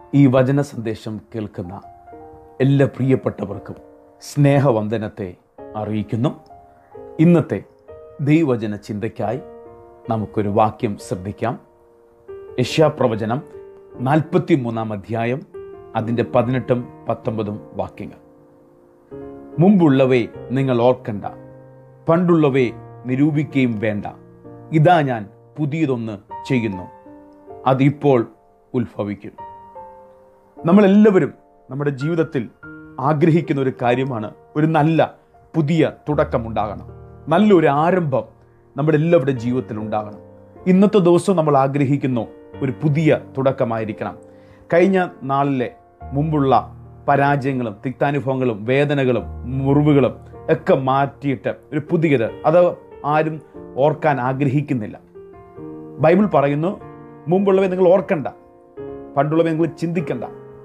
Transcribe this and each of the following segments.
ഈ വചന സന്ദേശം കേൾക്കുന്ന എല്ലാ പ്രിയപ്പെട്ടവർക്കും സ്നേഹവന്ദനത്തെ അറിയിക്കുന്നു ഇന്നത്തെ ദൈവവചന ചിന്തയ്ക്കായി നമുക്കൊരു വാക്യം ശ്രദ്ധിക്കാം യശാപ്രവചനം നാൽപ്പത്തി മൂന്നാം അധ്യായം അതിൻ്റെ പതിനെട്ടും പത്തൊമ്പതും വാക്യങ്ങൾ മുമ്പുള്ളവയെ നിങ്ങൾ ഓർക്കണ്ട പണ്ടുള്ളവയെ നിരൂപിക്കുകയും വേണ്ട ഇതാ ഞാൻ പുതിയതൊന്ന് ചെയ്യുന്നു അതിപ്പോൾ ഉത്ഭവിക്കും നമ്മളെല്ലാവരും നമ്മുടെ ജീവിതത്തിൽ ആഗ്രഹിക്കുന്ന ഒരു കാര്യമാണ് ഒരു നല്ല പുതിയ തുടക്കമുണ്ടാകണം നല്ലൊരു ആരംഭം നമ്മുടെ എല്ലാവരുടെ ജീവിതത്തിൽ ഉണ്ടാകണം ഇന്നത്തെ ദിവസം നമ്മൾ ആഗ്രഹിക്കുന്നു ഒരു പുതിയ തുടക്കമായിരിക്കണം കഴിഞ്ഞ നാളിലെ മുമ്പുള്ള പരാജയങ്ങളും തിക്താനുഭവങ്ങളും വേദനകളും മുറിവുകളും ഒക്കെ മാറ്റിയിട്ട് ഒരു പുതിയത് അത് ആരും ഓർക്കാൻ ആഗ്രഹിക്കുന്നില്ല ബൈബിൾ പറയുന്നു മുമ്പുള്ളവയെ നിങ്ങൾ ഓർക്കണ്ട പണ്ടുള്ളവയെ നിങ്ങൾ ചിന്തിക്കണ്ട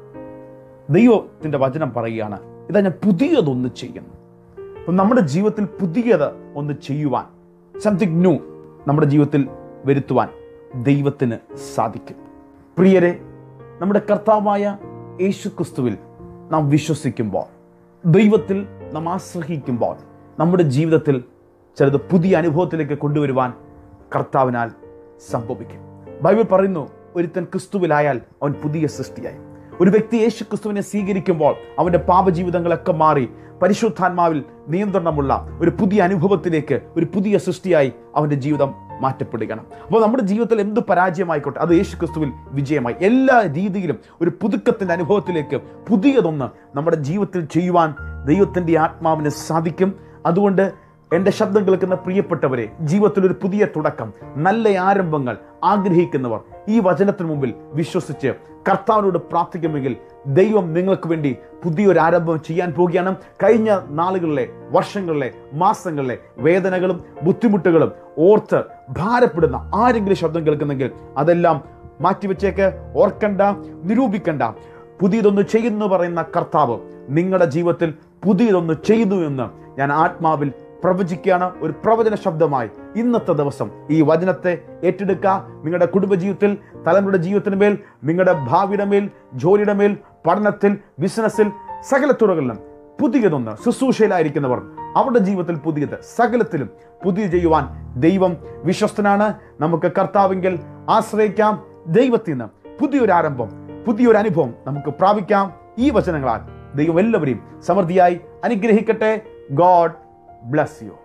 ദൈവത്തിൻ്റെ വചനം പറയുകയാണ് ഇതാ ഞാൻ പുതിയതൊന്ന് ചെയ്യുന്നു അപ്പം നമ്മുടെ ജീവിതത്തിൽ പുതിയത് ഒന്ന് ചെയ്യുവാൻ സംതിങ് ന്യൂ നമ്മുടെ ജീവിതത്തിൽ വരുത്തുവാൻ ദൈവത്തിന് സാധിക്കും പ്രിയരെ നമ്മുടെ കർത്താവായ യേശു ക്രിസ്തുവിൽ നാം വിശ്വസിക്കുമ്പോൾ ദൈവത്തിൽ നാം ആശ്രയിക്കുമ്പോൾ നമ്മുടെ ജീവിതത്തിൽ ചിലത് പുതിയ അനുഭവത്തിലേക്ക് കൊണ്ടുവരുവാൻ കർത്താവിനാൽ സംഭവിക്കും ബൈബിൾ പറയുന്നു ഒരുത്തൻ ക്രിസ്തുവിലായാൽ അവൻ പുതിയ സൃഷ്ടിയായി ഒരു വ്യക്തി യേശു ക്രിസ്തുവിനെ സ്വീകരിക്കുമ്പോൾ അവന്റെ പാപജീവിതങ്ങളൊക്കെ മാറി പരിശുദ്ധാത്മാവിൽ നിയന്ത്രണമുള്ള ഒരു പുതിയ അനുഭവത്തിലേക്ക് ഒരു പുതിയ സൃഷ്ടിയായി അവന്റെ ജീവിതം മാറ്റപ്പെടുകയാണ് അപ്പോൾ നമ്മുടെ ജീവിതത്തിൽ എന്ത് പരാജയമായിക്കോട്ടെ അത് യേശു ക്രിസ്തുവിൽ വിജയമായി എല്ലാ രീതിയിലും ഒരു പുതുക്കത്തിന്റെ അനുഭവത്തിലേക്ക് പുതിയതൊന്ന് നമ്മുടെ ജീവിതത്തിൽ ചെയ്യുവാൻ ദൈവത്തിന്റെ ആത്മാവിന് സാധിക്കും അതുകൊണ്ട് എൻ്റെ ശബ്ദം കേൾക്കുന്ന പ്രിയപ്പെട്ടവരെ ജീവിതത്തിൽ ഒരു പുതിയ തുടക്കം നല്ല ആരംഭങ്ങൾ ആഗ്രഹിക്കുന്നവർ ഈ വചനത്തിന് മുമ്പിൽ വിശ്വസിച്ച് കർത്താവിനോട് പ്രാർത്ഥിക്കുമെങ്കിൽ ദൈവം നിങ്ങൾക്ക് വേണ്ടി പുതിയൊരു ആരംഭം ചെയ്യാൻ പോവുകയാണ് കഴിഞ്ഞ നാളുകളിലെ വർഷങ്ങളിലെ മാസങ്ങളിലെ വേദനകളും ബുദ്ധിമുട്ടുകളും ഓർത്ത് ഭാരപ്പെടുന്ന ആരെങ്കിലും ശബ്ദം കേൾക്കുന്നെങ്കിൽ അതെല്ലാം മാറ്റിവെച്ചേക്ക് ഓർക്കണ്ട നിരൂപിക്കണ്ട പുതിയതൊന്ന് ചെയ്യുന്നു പറയുന്ന കർത്താവ് നിങ്ങളുടെ ജീവിതത്തിൽ പുതിയതൊന്ന് ചെയ്യുന്നു എന്ന് ഞാൻ ആത്മാവിൽ പ്രവചിക്കുകയാണ് ഒരു പ്രവചന ശബ്ദമായി ഇന്നത്തെ ദിവസം ഈ വചനത്തെ ഏറ്റെടുക്കുക നിങ്ങളുടെ കുടുംബജീവിതത്തിൽ തലമുറയുടെ ജീവിതത്തിന് മേൽ നിങ്ങളുടെ ഭാവിയുടെ മേൽ ജോലിയുടെ മേൽ പഠനത്തിൽ ബിസിനസ്സിൽ സകല തുറകളിലും പുതിയതൊന്ന് ശുശ്രൂഷയിലായിരിക്കുന്നവർ അവരുടെ ജീവിതത്തിൽ പുതിയത് സകലത്തിലും പുതിയ ചെയ്യുവാൻ ദൈവം വിശ്വസ്തനാണ് നമുക്ക് കർത്താവെങ്കിൽ ആശ്രയിക്കാം ദൈവത്തിൽ നിന്ന് പുതിയൊരു ആരംഭം പുതിയൊരു അനുഭവം നമുക്ക് പ്രാപിക്കാം ഈ വചനങ്ങളാൽ ദൈവം എല്ലാവരെയും സമൃദ്ധിയായി അനുഗ്രഹിക്കട്ടെ ഗോഡ് ബ്ലസ് യു